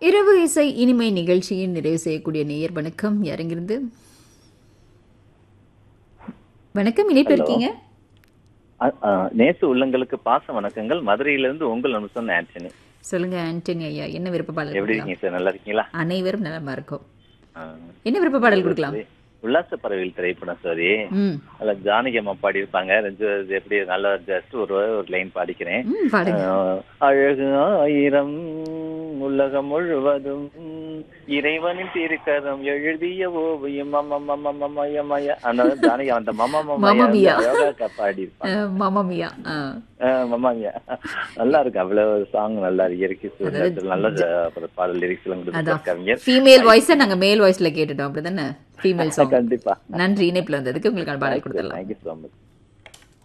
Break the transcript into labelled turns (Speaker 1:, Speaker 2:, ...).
Speaker 1: இரவு இசை இனிமை நிகழ்ச்சியின் நிறைவு செய்யக்கூடிய நேயர் வணக்கம் யாரெங்கிருந்து வணக்கம் இணைப்பு இருக்கீங்க
Speaker 2: அ- அ, நேச உள்ளங்களுக்கு பாச வணக்கங்கள் மதுரையிலிருந்து உங்கள் அனுசன் ஆண்டனி
Speaker 1: சொல்லுங்க ஆண்டனி ஐயா என்ன விருப்ப பாடல்
Speaker 2: எப்படி
Speaker 1: கொடுக்கலாம்?
Speaker 2: இருக்கீங்க சார் நல்லா இருக்கீங்களா
Speaker 1: அனைவரும் நலமா இருக்கும்
Speaker 2: ஆ.
Speaker 1: என்ன விருப்ப பாடல் கொடுக்கலாம்
Speaker 2: உல்லாச பறவைகள் திரைப்படம் சாரி
Speaker 1: ம்
Speaker 2: அதுல ஜானகி அம்மா பாடியிருப்பாங்க ரெண்டு இது எப்படி நல்லா ஜஸ்ட் ஒரு ஒரு லைன் பாடிக்கிறேன்
Speaker 1: ம் பாடுங்க
Speaker 2: ஆ, அழகு ஆயிரம் உலகம் முழுவதும் இறைவனின் திருக்கரம் எழுதிய ஓவியம் மமமமமமயமய அந்த ஜானகி அந்த
Speaker 1: மமமியா.
Speaker 2: மமமமயா யோகா பாடியிருப்பாங்க
Speaker 1: அஹ், மாமாமியா அஹ்,
Speaker 2: மமாமியா நல்லா இருக்கு அவ்வளவு சாங் நல்லா இருக்கு இயற்கை சூழ்நிலை நல்ல ஜ- பாடல் லிரிக்ஸ் எல்லாம்
Speaker 1: அதான்
Speaker 2: கொடுத்து கவிஞர்
Speaker 1: ஃபீமேல் வாய்ஸை நாங்க மேல் வாய்ஸ்ல கேட்டுட்டோம் அப்படிதானே ஃபீமேல் சாங்
Speaker 2: கண்டிப்பா
Speaker 1: நன்றி இணைப்புல வந்ததுக்கு உங்களுக்கான பாடல் கொடுத்துடலாம்
Speaker 2: தேங்க்யூ ஸோ மச்